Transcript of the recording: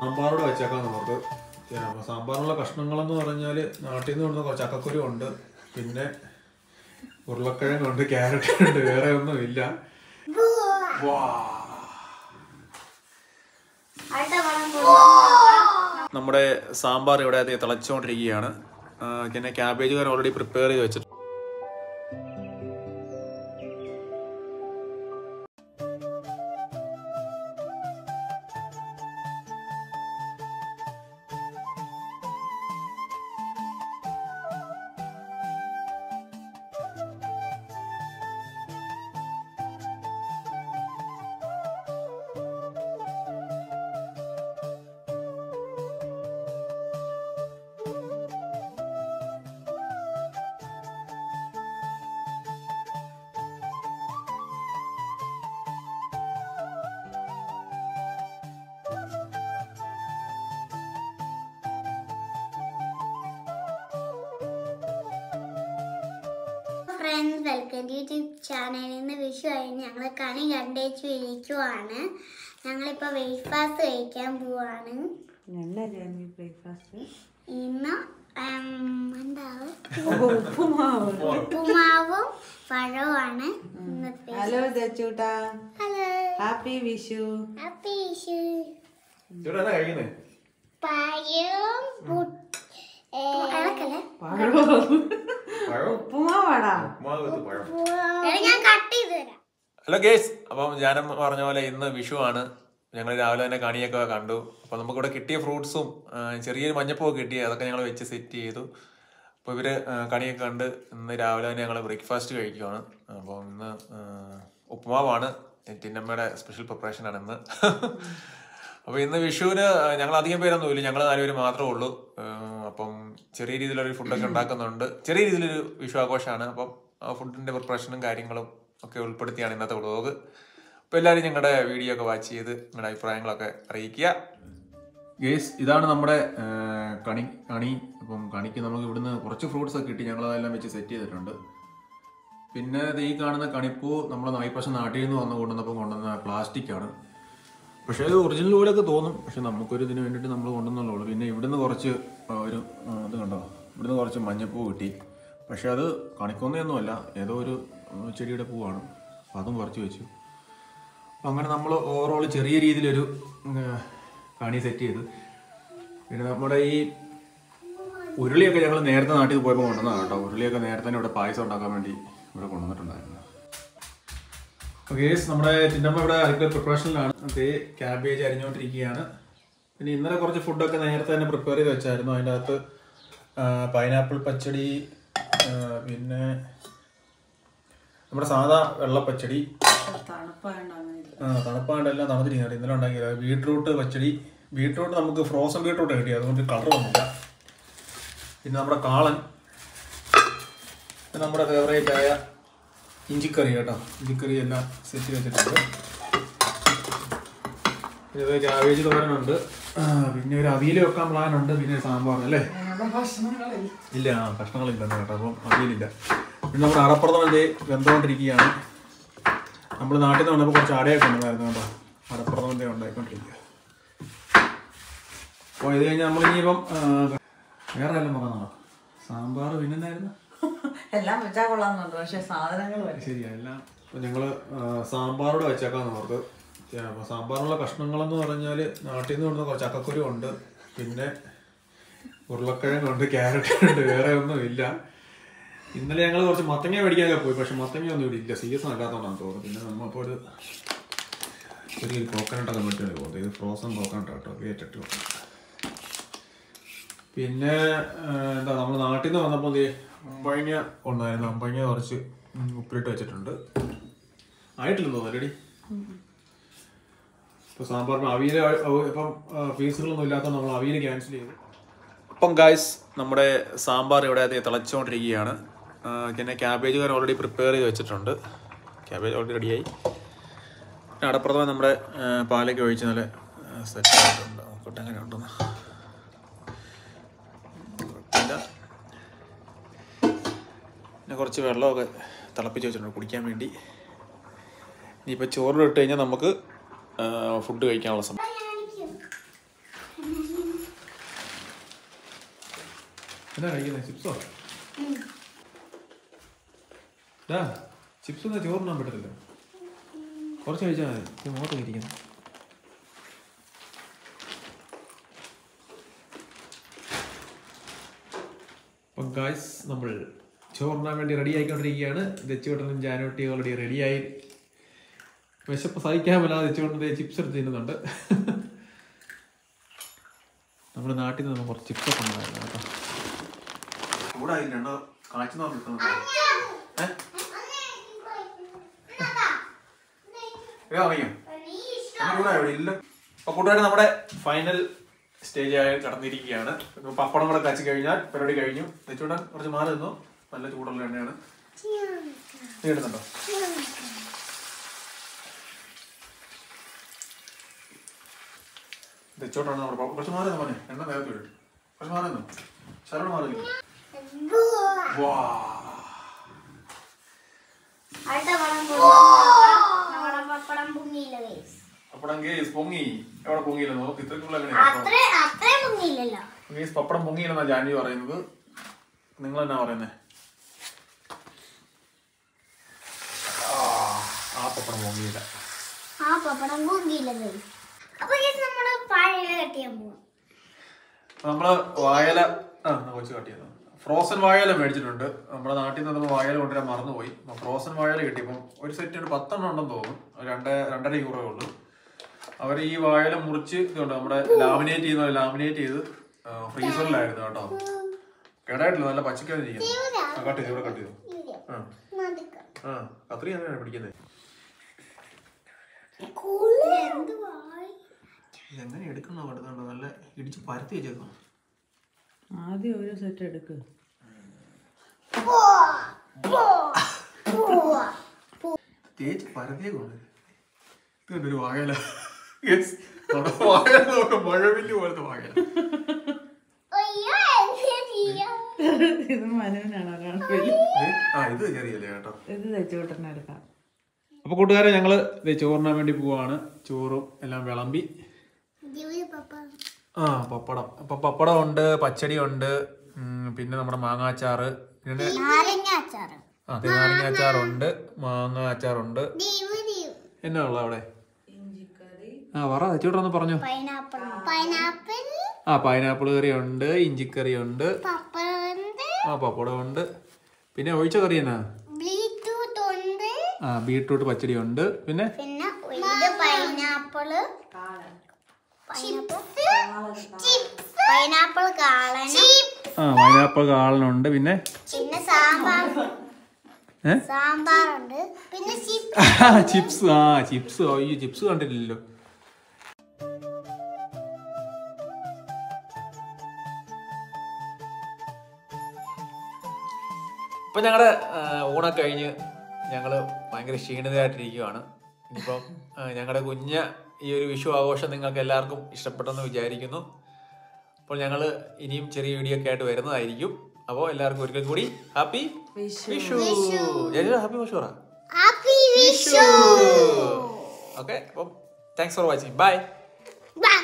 സാമ്പാറോട് വെച്ചേക്കാം നമുക്ക് സാമ്പാറിനുള്ള കഷ്ണങ്ങളെന്ന് പറഞ്ഞാൽ നാട്ടിൽ നിന്ന് കൊണ്ടുവന്ന കുറച്ച് ചക്കക്കുരു ഉണ്ട് പിന്നെ ഉരുളക്കിഴങ്ങുണ്ട് ക്യാരറ്റ് ഉണ്ട് വേറെ ഒന്നും ഇല്ല വാ. അടുത്ത പടം പോകുന്നത് നമ്മുടെ സാമ്പാർ ഇവിടെ തിളച്ചുകൊണ്ടിരിക്കുകയാണ് ആ, പിന്നെ ക്യാബേജ് കറി ഓൾറെഡി പ്രിപ്പയർ ചെയ്ത് വെച്ചിട്ടുണ്ട് ഫ്രണ്ട്സ് വെൽക്കം യൂട്യൂബ് ചാനലിൽ നിന്ന് വിഷു കഴിഞ്ഞ് ഞങ്ങൾ കണി കണ്ടേച്ചു ഇരിക്കുവാണ് ഞങ്ങളിപ്പോൾ ബ്രേക്ക്ഫാസ്റ്റ് കഴിക്കാൻ പോവാണ് എന്നല്ലായിരുന്നു ബ്രേക്ക്ഫാസ്റ്റ് ഇന്ന് ഉം, എന്താണ് ഉപ്പുമാവ് ഉപ്പുമാവും പഴവുമാണ് ഇന്നത്തെ ഹലോ ദച്ചൂട്ടാ hello happy Vishu happy Vishu ഇവിടെ എന്നാ കഴിക്കുന്നേ പഴവും പുട്ട്- ഏ, ഇളക്കല്ലേ? ഉപ്പുമാവാടാ എടാ, ഞാൻ കട്ട് ചെയ്ത് തരാം ഹലോ ഗേസ് അപ്പം ഞാനും പറഞ്ഞ പോലെ ഇന്ന് വിഷു ആണ് ഞങ്ങൾ രാവിലെ തന്നെ കണിയൊക്കെ കണ്ടു അപ്പം നമുക്കിവിടെ കിട്ടിയ ഫ്രൂട്ട്സും ആ, ചെറിയൊരു മഞ്ഞപ്പൂവൊക്കെ കിട്ടി അതൊക്കെ ഞങ്ങൾ വെച്ച് സെറ്റ് ചെയ്തു അപ്പോൾ ഇവര് ആ, കണിയൊക്കെ കണ്ട് ഇന്ന് രാവിലെ തന്നെ ഞങ്ങൾ ബ്രേക്ക്ഫാസ്റ്റ് കഴിക്കുവാണ് അപ്പം ഇന്ന് ആ, ഉപ്പുമാവാണ് ടിന്നമ്മയുടെ സ്പെഷ്യൽ പ്രിപ്പറേഷൻ ആണ് ഇന്ന് അപ്പോൾ ഇന്ന് വിഷുവിന് ഞങ്ങൾ അധികം പേരൊന്നും ഇല്ല ഞങ്ങൾ നാലുപേര് മാത്രമേ ഉള്ളൂ ആ, അപ്പം ചെറിയ രീതിയിലൊരു ഫുഡൊക്കെ ഉണ്ടാക്കുന്നുണ്ട് ചെറിയ രീതിയിലൊരു വിഷു ആഘോഷമാണ് അപ്പം ആ ഫുഡിന്റെ പ്രിപ്പറേഷനും കാര്യങ്ങളും ഒക്കെ ഉൾപ്പെടുത്തിയാണ് ഇന്നത്തെ വ്ളോഗ് അപ്പോൾ എല്ലാവരും ഞങ്ങളുടെ വീഡിയോ ഒക്കെ വാച്ച് ചെയ്ത് നിങ്ങളുടെ അഭിപ്രായങ്ങളൊക്കെ അറിയിക്കുക ഗേസ് ഇതാണ് നമ്മുടെ ആ, കണി കണി അപ്പം കണിക്ക് നമുക്ക് ഇവിടുന്ന് കുറച്ച് ഫ്രൂട്ട്സ് ഒക്കെ കിട്ടി ഞങ്ങൾ അതെല്ലാം വെച്ച് സെറ്റ് ചെയ്തിട്ടുണ്ട് പിന്നെ ഇത് ഈ കാണുന്ന കണിപ്പൂ നമ്മൾ നായിപ്പശം നാട്ടിൽ നിന്ന് വന്ന് കൊണ്ടുവന്നപ്പോൾ കൊണ്ടുവന്ന പ്ലാസ്റ്റിക് ആണ് പക്ഷേ ഇത് ഒറിജിനൽ പോലെയൊക്കെ തോന്നും പക്ഷെ നമുക്കൊരു ഇതിന് വേണ്ടിയിട്ട് നമ്മൾ കൊണ്ടുവന്നുള്ളൂ പിന്നെ ഇവിടുന്ന് കുറച്ച് ആ, ഒരു ആ, ഇത് കണ്ടോ ഇവിടുന്ന് കുറച്ച് മഞ്ഞപ്പൂ കിട്ടി പക്ഷെ അത് കണിക്കൊന്നയൊന്നുമല്ല ഏതോ ഒരു ആ, ചെടിയുടെ പൂവാണ് അപ്പം അതും പറിച്ച് വെച്ചു അപ്പം അങ്ങനെ നമ്മൾ ഓവറോൾ ചെറിയ രീതിയിലൊരു ഉം, കണി സെറ്റ് ചെയ്ത് പിന്നെ നമ്മുടെ ഈ ഉരുളിയൊക്കെ ഞങ്ങൾ നേരത്തെ നാട്ടിൽ പോയപ്പോൾ കൊണ്ടുവന്നതാണ് കേട്ടോ ഉരുളിയൊക്കെ നേരത്തെ തന്നെ ഇവിടെ പായസം ഉണ്ടാക്കാൻ വേണ്ടി ഇവിടെ കൊണ്ടുവന്നിട്ടുണ്ടായിരുന്നു കേസ് നമ്മുടെ ചിന്നമ്മ ഇവിടെ അടുക്കള പ്രിപ്പറേഷനിലാണ് അതേ ക്യാബേജ് അരിഞ്ഞുകൊണ്ടിരിക്കുകയാണ് പിന്നെ ഇന്നലെ കുറച്ച് ഫുഡൊക്കെ നേരത്തെ തന്നെ പ്രിപ്പയർ ചെയ്ത് വെച്ചായിരുന്നു അതിൻ്റെ അകത്ത് പൈനാപ്പിൾ പച്ചടി ആ, പിന്നെ നമ്മുടെ സാധാ വെള്ളപ്പച്ചടി തണുപ്പായോണ്ട് അങ്ങനെ ഇല്ല ആ, തണുപ്പാണ്ടെല്ലാം തണുത്തിരിക്കുന്നത് ഇന്നലെ ഉണ്ടാക്കിയത് ബീട്രൂട്ട് പച്ചടി ബീട്രൂട്ട് നമുക്ക് ഫ്രോസൺ ബീട്രൂട്ട് കിട്ടി അതുകൊണ്ട് കളർ വന്നില്ല പിന്നെ നമ്മുടെ കാളൻ പിന്നെ നമ്മുടെ ഫേവറേറ്റ് ആയ ഇഞ്ചിക്കറി കേട്ടോ ഇഞ്ചിക്കറി എല്ലാം സെറ്റ് വെച്ചിട്ടുണ്ട് പിന്നെ ഒരു കാവേജ് തോരനുണ്ട് ആ, പിന്നെ ഒരു അവിയൽ വെക്കാൻ പ്ലാൻ ഉണ്ട് പിന്നെ ഒരു സാമ്പാർ അല്ലേ ഭക്ഷണങ്ങളില്ല ഇല്ല ആ കഷ്ണങ്ങളില്ല കേട്ടോ അപ്പം അവിയലില്ല പിന്നെ നമ്മുടെ അടപ്രഥമൻ ദേ വെന്തുകൊണ്ടിരിക്കുകയാണ് നമ്മൾ നാട്ടിൽ നിന്ന് വന്നപ്പോൾ കുറച്ച് അടയൊക്കെ ഉണ്ടായിരുന്നു കേട്ടോ അടപ്രഥമൻ്റെ ഉണ്ടായിക്കൊണ്ടിരിക്കുക അപ്പോൾ ഇത് കഴിഞ്ഞാൽ നമ്മൾ ഇനിയിപ്പം ആ, വേറെ എല്ലാം പറഞ്ഞോ സാമ്പാർ പിന്നെന്തായിരുന്നു എല്ലാം വെച്ചാ കൊള്ളാന്നുണ്ട് പക്ഷെ സാധനങ്ങൾ വരും ശരിയാ എല്ലാം അപ്പോൾ ഞങ്ങൾ സാമ്പാറോട് വെച്ചേക്കാന്ന് ഓർത്ത് അപ്പോൾ സാമ്പാറിനുള്ള കഷ്ണങ്ങളെന്ന് പറഞ്ഞാൽ നാട്ടിൽ നിന്ന് കൊണ്ടുവന്ന കുറച്ച് ചക്കക്കുരു ഉണ്ട് പിന്നെ ഉരുളക്കിഴങ്ങുണ്ട് ക്യാരറ്റ് ഉണ്ട് വേറെ ഒന്നും ഇല്ല ഇന്നലെ ഞങ്ങൾ കുറച്ച് മത്തങ്ങ മേടിക്കാനൊക്കെ പോയി പക്ഷെ മത്തങ്ങ ഒന്നും ഇവിടെ ഇല്ല സീസൺ അല്ലാത്തതുകൊണ്ടാണ് തോന്നുന്നത് പിന്നെ നമ്മപ്പോൾ ഒരു ചെറിയൊരു കോക്കനട്ടൊക്കെ മേടിച്ചാണ് പോകുന്നത് ഇത് ഫ്രോസൺ കോക്കനട്ട് കേട്ടോ കേട്ടിട്ട് പിന്നെ ആ, എന്താ നമ്മൾ നാട്ടിൽ നിന്ന് വന്നപ്പോൾ ദേ അമ്പഴങ്ങ ഉണ്ടായിരുന്നു അമ്പഴങ്ങ കുറച്ച് ഉം, ഉപ്പിലിട്ട് വെച്ചിട്ടുണ്ട് ആയിട്ടില്ലെന്ന് തോന്നുന്നു റെഡി ഇപ്പോൾ സാമ്പാറിന് അവിയൽ ഇപ്പം പീസുകളൊന്നും ഇല്ലാത്തതുകൊണ്ട് നമ്മൾ അവിയൽ ക്യാൻസൽ ചെയ്തു അപ്പം ഗായ്സ് നമ്മുടെ സാമ്പാർ ഇവിടെ അത് തിളച്ചുകൊണ്ടിരിക്കുകയാണ് ആ, പിന്നെ ക്യാബേജ് കറി ഓൾറെഡി പ്രിപ്പയർ ചെയ്ത് വെച്ചിട്ടുണ്ട് ക്യാബേജ് ഓൾറെഡി റെഡിയായി പിന്നെ അടപ്രഥമൻ നമ്മുടെ ആ, പാലൊക്കെ ഒഴിച്ച് നല്ല സെറ്റ് ആയിട്ടുണ്ട് നോക്കട്ടെ എങ്ങനെ ഉണ്ടെന്ന് കുഴപ്പമില്ല പിന്നെ കുറച്ച് വെള്ളമൊക്കെ തിളപ്പിച്ച് വെച്ചിട്ടുണ്ട് കുടിക്കാൻ വേണ്ടി ഇനിയിപ്പോൾ ചോറിലിട്ട് കഴിഞ്ഞാൽ നമുക്ക് ഫുഡ് കഴിക്കാനുള്ള സമയം എന്താ കഴിക്കുന്നത് ചിപ്സോ ഡാ ചിപ്സ് ഒന്നും ചോറിനാൻ പറ്റത്തില്ല കുറച്ച് കഴിച്ചാൽ മതി ഇത് മുഖത്ത് ഇരിക്കുന്നു അപ്പം ഗായ്സ് നമ്മൾ ചോറിനാൻ വേണ്ടി റെഡി ആയിക്കൊണ്ടിരിക്കുകയാണ് ദച്ചുവട്ടനും ജാനോട്ടി ഓൾറെഡി റെഡിയായി വിശപ്പ് സഹിക്കാൻ പറ്റാതെ ദച്ചുവട്ടൻ്റെ ചിപ്സ് എടുത്ത് തിന്നുന്നുണ്ട് നമ്മുടെ നാട്ടിൽ നിന്ന് കുറച്ച് ചിപ്സ് ഒക്കെ ഉണ്ടായിരുന്നു കേട്ടോ ചൂടായില്ല എണ്ണ കാച്ചു അപ്പൊ കൂട്ടുകാരെ നമ്മുടെ ഫൈനൽ സ്റ്റേജ് ആയി കടന്നിരിക്കുകയാണ് ഇപ്പൊ പപ്പടം കൂടെ കാച്ചി കഴിഞ്ഞാൽ പരിപാടി കഴിഞ്ഞു തെച്ചൂടാൻ കുറച്ച് മാറി നിന്നു നല്ല ചൂടുള്ള എണ്ണയാണ് നീ ഇടുന്നുണ്ടോ തെച്ചോട്ടാണ് നമ്മുടെ പപ്പ- കുറച്ച് മാറി നിന്നു മോനെ എണ്ണ നേരത്തെ ഇടും കുറച്ച് മാറി നിന്നു ശരവണ മാറി നിന്നു വാ അടുത്ത പടം പൊങ്ങി. നമ്മുടെ പപ്പടം പൊങ്ങിയില്ല guys. പപ്പടം കേസ് പൊങ്ങി എവിടെ പൊങ്ങിയില്ല നോക്ക് ഇത്രക്കുള്ള അത്ര അത്രേ പൊങ്ങിയില്ലല്ലോ കേസ് പപ്പടം പൊങ്ങിയില്ലെന്നാ ജാൻവി പറയുന്നത് നിങ്ങൾ എന്നാ പറയുന്നേ ആ, ആ പപ്പടം പൊങ്ങിയില്ല ആ പപ്പടം പൊങ്ങിയില്ല guys. അപ്പൊ guys നമ്മള് പാഴയില കട്ട് ചെയ്യാൻ പോകും അപ്പൊ നമ്മള് വായല ആ എന്നാ കൊച്ചു കാട്ടിയത് ഫ്രോസൺ വായല മേടിച്ചിട്ടുണ്ട് നമ്മുടെ നാട്ടിൽ നിന്ന് നമ്മൾ വായല കൊണ്ടുവരാൻ മറന്നുപോയി അപ്പൊ ഫ്രോസൺ വായല കിട്ടിയപ്പം ഒരു സെറ്റ് ഒരു പത്തെണ്ണം ഉണ്ടെന്ന് തോന്നുന്നു ഒരു രണ്ട് രണ്ടര യൂറോ ഉള്ളൂ അവർ ഈ വായല മുറിച്ച് ഇതുണ്ട് നമ്മുടെ ലാമിനേറ്റ് ചെയ്യുന്ന ലാമിനേറ്റ് ചെയ്ത് ഫ്രീസറിലായിരുന്നു കേട്ടോ കേടായിട്ടില്ല നല്ല പച്ചക്കാതെ ചെയ്യാം കട്ട് ചെയ്തു ഇവിടെ കട്ട് ചെയ്തു ആ ആ അത്രയും അങ്ങനെയാണ് പിടിക്കുന്നത് ഇതെങ്ങനെ എടുക്കുന്ന പറ്റുന്നുണ്ട് നല്ല ഇടിച്ച് പരത്തി വെച്ചേക്കും ആദ്യം ഒരു സെറ്റ് എടുക്ക് തേച്ച് പരത്തിയേക്കുണ്ട് ഇതുണ്ട് ഒരു വാഴല Yes. നമ്മുടെ വാഴല നോക്കാം മഴവില്ല് പോലത്തെ വാഴല ഇത് മനുവിനാണോ കാണുന്നത് ഏ? ആ ഇത് ചെറിയല്ലേ കേട്ടോ ഇത് തെച്ചുകൂട്ടനെ എടുക്കാം അപ്പൊ കൂട്ടുകാരെ ഞങ്ങള് ദേ ചോറിനാൻ വേണ്ടി പോവാണ് ചോറും എല്ലാം വിളമ്പി ആ പപ്പടം അപ്പൊ പപ്പടം ഉണ്ട് പച്ചടി ഉണ്ട് ഉം, പിന്നെ നമ്മുടെ മാങ്ങാച്ചാറ് പിന്നെ നാരങ്ങ അച്ചാറ് ആ നാരങ്ങ അച്ചാറുണ്ട് മാങ്ങ അച്ചാറുണ്ട് എന്നാ ഉള്ള അവിടെ ആ പറ ചേട്ടൊന്ന് പറഞ്ഞു പൈനാപ്പിൾ പൈനാപ്പിൾ ആ പൈനാപ്പിൾ കറി ഉണ്ട് ഇഞ്ചിക്കറി ഉണ്ട് പപ്പറുണ്ട് ആ പപ്പടം ഉണ്ട് പിന്നെ ഒഴിച്ച കറി എന്നാ ബ്ലൂടൂത്ത് ഉണ്ട് ആ ബീട്രൂട്ട് പച്ചടി ഉണ്ട് പിന്നെ പിന്നെ ഇത് പൈനാപ്പിള് പൈനാപ്പിൾ കാളൻ ആ പൈനാപ്പിൾ കാളനുണ്ട് പിന്നെ പിന്നെ സാമ്പാർ ഏ സാമ്പാറുണ്ട് പിന്നെ ചിപ്സ് ചിപ്സ് ആ ചിപ്സ് അയ്യോ ചിപ്സ് കണ്ടിട്ടില്ലല്ലോ ഇപ്പൊ ഞങ്ങളുടെ ഊണൊക്കെ കഴിഞ്ഞ് ഞങ്ങള് ഭയങ്കര ക്ഷീണിതരായിട്ടിരിക്കുവാണ് ഇനിയിപ്പം ഞങ്ങളുടെ കുഞ്ഞ ഈ ഒരു വിഷു ആഘോഷം നിങ്ങൾക്ക് എല്ലാവർക്കും ഇഷ്ടപ്പെട്ടെന്ന് വിചാരിക്കുന്നു അപ്പോൾ ഞങ്ങൾ ഇനിയും ചെറിയ വീഡിയോ ഒക്കെ ആയിട്ട് വരുന്നതായിരിക്കും അപ്പോൾ എല്ലാവർക്കും ഒരിക്കൽ കൂടി ഹാപ്പി വിഷു ഹാപ്പി വിഷു പറ ഹാപ്പി വിഷു ഓക്കെ അപ്പം thanks for watching bye by